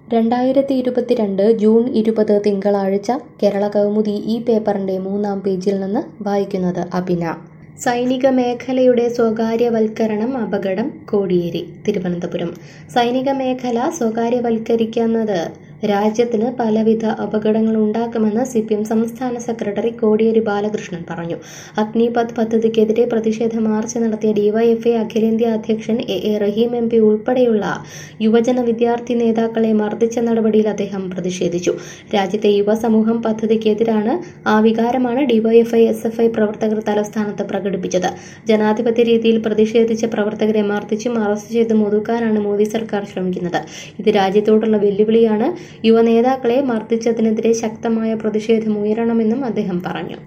രണ്ടായിരത്തി ഇരുപത്തിരണ്ട് ജൂൺ ഇരുപത് തിങ്കളാഴ്ച കേരള കൗമുദി ഈ പേപ്പറിന്റെ മൂന്നാം പേജിൽ നിന്ന് വായിക്കുന്നത് അഭിന സൈനിക മേഖലയുടെ സ്വകാര്യവൽക്കരണം അപകടം കോടിയേരി തിരുവനന്തപുരം സൈനിക മേഖല സ്വകാര്യവൽക്കരിക്കുന്നത് രാജ്യത്തിന് പലവിധ അപകടങ്ങൾ ഉണ്ടാക്കുമെന്ന് സി പി എം സംസ്ഥാന സെക്രട്ടറി കോടിയേരി ബാലകൃഷ്ണൻ പറഞ്ഞു അഗ്നിപഥ് പദ്ധതിക്കെതിരെ പ്രതിഷേധ മാർച്ച് നടത്തിയ ഡിവൈഎഫ്ഐ അഖിലേന്ത്യാ അധ്യക്ഷൻ A A Rahim M P ഉൾപ്പെടെയുള്ള യുവജന വിദ്യാർത്ഥി നേതാക്കളെ മർദ്ദിച്ച നടപടിയിൽ അദ്ദേഹം പ്രതിഷേധിച്ചു രാജ്യത്തെ യുവസമൂഹം പദ്ധതിക്കെതിരാണ് ആ വികാരമാണ് ഡിവൈഎഫ്ഐ എസ് എഫ് ഐ പ്രവർത്തകർ തലസ്ഥാനത്ത് പ്രകടിപ്പിച്ചത് ജനാധിപത്യ രീതിയിൽ പ്രതിഷേധിച്ച പ്രവർത്തകരെ മർദ്ദിച്ചും അറസ്റ്റ് ചെയ്തും ഒതുക്കാനാണ് മോദി സർക്കാർ ശ്രമിക്കുന്നത് ഇത് രാജ്യത്തോടുള്ള വെല്ലുവിളിയാണ് യുവ നേതാക്കളെ മർദ്ദിച്ചതിനെതിരെ ശക്തമായ പ്രതിഷേധം ഉയരണമെന്നും അദ്ദേഹം പറഞ്ഞു